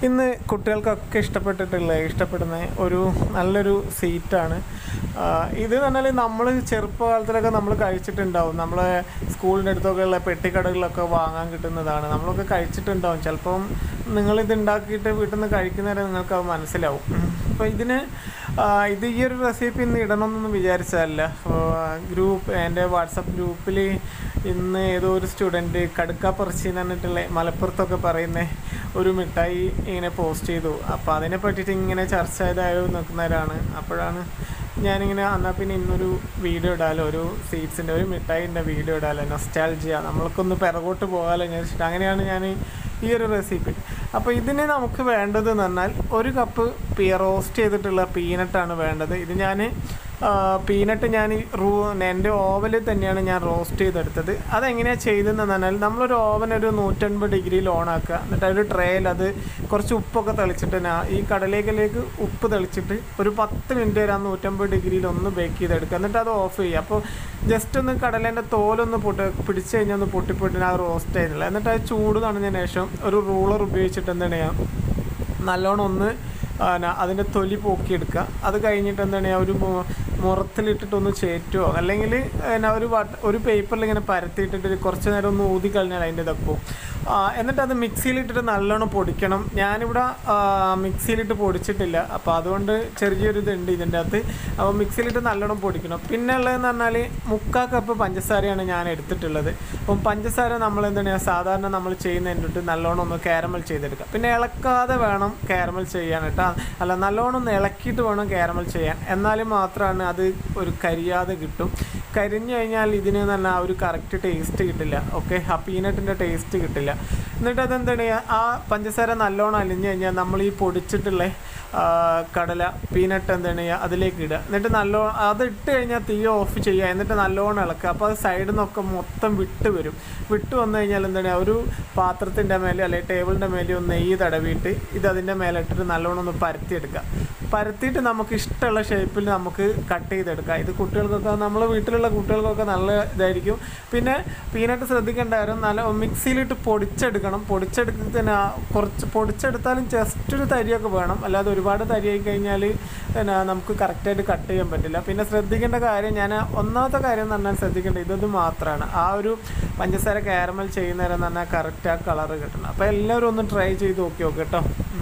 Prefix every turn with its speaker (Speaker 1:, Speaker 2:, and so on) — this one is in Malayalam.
Speaker 1: ഇന്ന് കുട്ടികൾക്കൊക്കെ ഇഷ്ടപ്പെട്ടിട്ടുള്ള ഇഷ്ടപ്പെടുന്ന ഒരു നല്ലൊരു സീറ്റാണ് ഇത് പറഞ്ഞാൽ നമ്മൾ ചെറുപ്പകാലത്തിലൊക്കെ നമ്മൾ കഴിച്ചിട്ടുണ്ടാവും നമ്മൾ സ്കൂളിൻ്റെ അടുത്തൊക്കെ ഉള്ള പെട്ടിക്കടകളിലൊക്കെ വാങ്ങാൻ കിട്ടുന്നതാണ് നമ്മളൊക്കെ കഴിച്ചിട്ടുണ്ടാവും ചിലപ്പം നിങ്ങളിത് ഉണ്ടാക്കിയിട്ട് വീട്ടിൽ നിന്ന് കഴിക്കുന്നവരെ നിങ്ങൾക്ക് അത് മനസ്സിലാവും അപ്പോൾ ഇതിന് ആ, ഇത് ഈ ഒരു റെസിപ്പി ഇന്ന് ഇടണമെന്നൊന്നും വിചാരിച്ചതല്ല ഗ്രൂപ്പ് എൻ്റെ വാട്സപ്പ് ഗ്രൂപ്പിൽ ഇന്ന് ഏതോ ഒരു സ്റ്റുഡൻറ്റ് കടുക്ക പറിച്ചി എന്ന് പറഞ്ഞിട്ടുള്ള മലപ്പുറത്തൊക്കെ പറയുന്ന ഒരു മിഠായി ഇങ്ങനെ പോസ്റ്റ് ചെയ്തു അപ്പോൾ അതിനെ പറ്റിയിട്ട് ഇങ്ങനെ ചർച്ച ചെയ്തായോ നിൽക്കുന്നവരാണ് അപ്പോഴാണ് ഞാനിങ്ങനെ എന്നാൽ പിന്നെ ഇന്നൊരു വീഡിയോ ഇടാലോ ഒരു സീറ്റ്സിൻ്റെ ഒരു മിഠായിൻ്റെ വീഡിയോ ഇടാലോ നൊസ്റ്റാൾജിയ നമ്മൾക്കൊന്ന് പിറകോട്ട് പോകാമല്ലോ എന്ന് വെച്ചിട്ട് അങ്ങനെയാണ് ഞാൻ ഈ ഒരു റെസിപ്പി അപ്പോൾ ഇതിന് നമുക്ക് വേണ്ടത് എന്ന് പറഞ്ഞാൽ ഒരു കപ്പ് പീ റോസ്റ്റ് ചെയ്തിട്ടുള്ള പീനട്ടാണ് വേണ്ടത് ഇത് ഞാൻ പീനട്ട് ഞാൻ ഈ റൂ എൻ്റെ ഓവനിൽ തന്നെയാണ് ഞാൻ റോസ്റ്റ് ചെയ്തെടുത്തത് അതെങ്ങനെയാണ് ചെയ്തതെന്ന് പറഞ്ഞാൽ നമ്മളൊരു ഓവൻ ഒരു നൂറ്റൻപത് ഡിഗ്രിയിൽ ഓണാക്കുക എന്നിട്ട് ഒരു ട്രേയിൽ അത് കുറച്ച് ഉപ്പൊക്കെ തെളിച്ചിട്ട് ഞാൻ ഈ കടലേക്കിലേക്ക് ഉപ്പ് തെളിച്ചിട്ട് ഒരു പത്ത് മിനിറ്റ് വരെ ആ നൂറ്റമ്പത് ഡിഗ്രിയിൽ ഒന്ന് ബേക്ക് ചെയ്തെടുക്കുക എന്നിട്ട് അത് ഓഫ് ചെയ്യുക അപ്പോൾ ജസ്റ്റ് ഒന്ന് കടലേൻ്റെ തോലൊന്ന് പൊട്ടി പിടിച്ച് കഴിഞ്ഞാൽ ഒന്ന് പൊട്ടിപ്പൊട്ടിന് ആ റോസ്റ്റ് ആയിരുന്നില്ല എന്നിട്ട് അത് ചൂട് തണിഞ്ഞതിന് ശേഷം ഒരു റൂളർ ഉപയോഗിച്ചിട്ട് എന്താണ് ചെയ്യുക നല്ലോണം ഒന്ന് പിന്നെ അതിൻ്റെ തൊലി പോക്കിയെടുക്കുക അത് കഴിഞ്ഞിട്ട് എന്താണ് ചെയ്യുക ഒരു മു- മുറത്തിലിട്ടിട്ടൊന്ന് ചേറ്റുമോ അല്ലെങ്കിൽ പിന്നെ ഒരു വട്ട ഒരു പേപ്പറിൽ ഇങ്ങനെ പരത്തിയിട്ടിട്ട് കുറച്ച് നേരം ഒന്ന് ഊതി കഴിഞ്ഞാൽ അതിൻ്റെ ഇതൊക്കെ പോകും ആ, എന്നിട്ട് അത് മിക്സിയിലിട്ടിട്ട് നല്ലോണം പൊടിക്കണം ഞാനിവിടെ ആ, മിക്സിയിലിട്ട് പൊടിച്ചിട്ടില്ല അപ്പോൾ അതുകൊണ്ട് ചെറിയൊരു ഇതുണ്ട് ഇതിൻ്റെ അകത്ത് അപ്പോൾ മിക്സിയിലിട്ട് നല്ലോണം പൊടിക്കണം പിന്നെ ഉള്ളതെന്ന് പറഞ്ഞാൽ മുക്കാൽ കപ്പ് പഞ്ചസാരയാണ് ഞാൻ എടുത്തിട്ടുള്ളത് അപ്പം പഞ്ചസാര നമ്മൾ എന്താണ് സാധാരണ നമ്മൾ ചെയ്യുന്നതിൻ്റെ തൊട്ട് നല്ലോണം ഒന്ന് കാരമൽ ചെയ്തെടുക്കുക പിന്നെ ഇളക്കാതെ വേണം കാരമൽ ചെയ്യാൻ കേട്ടോ അല്ല നല്ലോണം ഒന്ന് ഇളക്കിയിട്ട് വേണം കാരമൽ ചെയ്യാൻ എന്നാൽ മാത്രമാണ് അത് ഒരു കരിയാതെ കിട്ടും കരിഞ്ഞു കഴിഞ്ഞാൽ ഇതിന് തന്നെ ആ ഒരു കറക്റ്റ് ടേസ്റ്റ് കിട്ടില്ല ഓക്കെ ആ പീനട്ടിൻ്റെ ടേസ്റ്റ് കിട്ടില്ല എന്നിട്ട് അതെന്താണ് ചെയ്യുക ആ പഞ്ചസാര നല്ലോണം അലിഞ്ഞു കഴിഞ്ഞാൽ നമ്മൾ ഈ പൊടിച്ചിട്ടുള്ള ആ, കടല പീനട്ട് എന്താണ് ചെയ്യുക അതിലേക്ക് ഇടുക എന്നിട്ട് നല്ലോണം അത് ഇട്ട് കഴിഞ്ഞാൽ തീ ഓഫ് ചെയ്യുക എന്നിട്ട് നല്ലോണം ഇളക്കുക അപ്പോൾ അത് സൈഡിൽ നിന്നൊക്കെ മൊത്തം വിട്ട് വരും വിട്ട് വന്നു കഴിഞ്ഞാൽ എന്താണ് ചെയ്യുക ഒരു പാത്രത്തിൻ്റെ മേലെ അല്ലെങ്കിൽ ടേബിളിൻ്റെ മേലെ ഒന്ന് നെയ്യ് തടവിയിട്ട് ഇത് അതിൻ്റെ മേലെ ഇട്ടിട്ട് നല്ലോണം ഒന്ന് പരത്തിയെടുക്കുക പരത്തിയിട്ട് നമുക്ക് ഇഷ്ടമുള്ള ഷേപ്പിൽ നമുക്ക് കട്ട് ചെയ്തെടുക്കാം ഇത് കുട്ടികൾക്കൊക്കെ നമ്മൾ വീട്ടിലുള്ള കുട്ടികൾക്കൊക്കെ നല്ല ഇതായിരിക്കും പിന്നെ പീനട്ട് ശ്രദ്ധിക്കേണ്ട കാര്യം നല്ല മിക്സിയിലിട്ട് പൊടിച്ചെടുക്കണം പൊടിച്ചെടുക്കുന്നതിന് ആ കുറച്ച് പൊടിച്ചെടുത്താലും ജസ്റ്റ് ഒരു തരിയൊക്കെ വേണം അല്ലാതെ ഒരുപാട് തരിയായി കഴിഞ്ഞാൽ പിന്നെ നമുക്ക് കറക്റ്റായിട്ട് കട്ട് ചെയ്യാൻ പറ്റില്ല പിന്നെ ശ്രദ്ധിക്കേണ്ട കാര്യം ഞാൻ ഒന്നാമത്തെ കാര്യം എന്ന് പറഞ്ഞാൽ ശ്രദ്ധിക്കേണ്ടത് ഇതൊന്ന് മാത്രമാണ് ആ ഒരു പഞ്ചസാര കാരമൽ ചെയ്യുന്നവരെന്ന് പറഞ്ഞാൽ കറക്റ്റ് ആ കളറ് കിട്ടണം അപ്പോൾ എല്ലാവരും ഒന്ന് ട്രൈ ചെയ്ത് നോക്കി നോക്ക് കേട്ടോ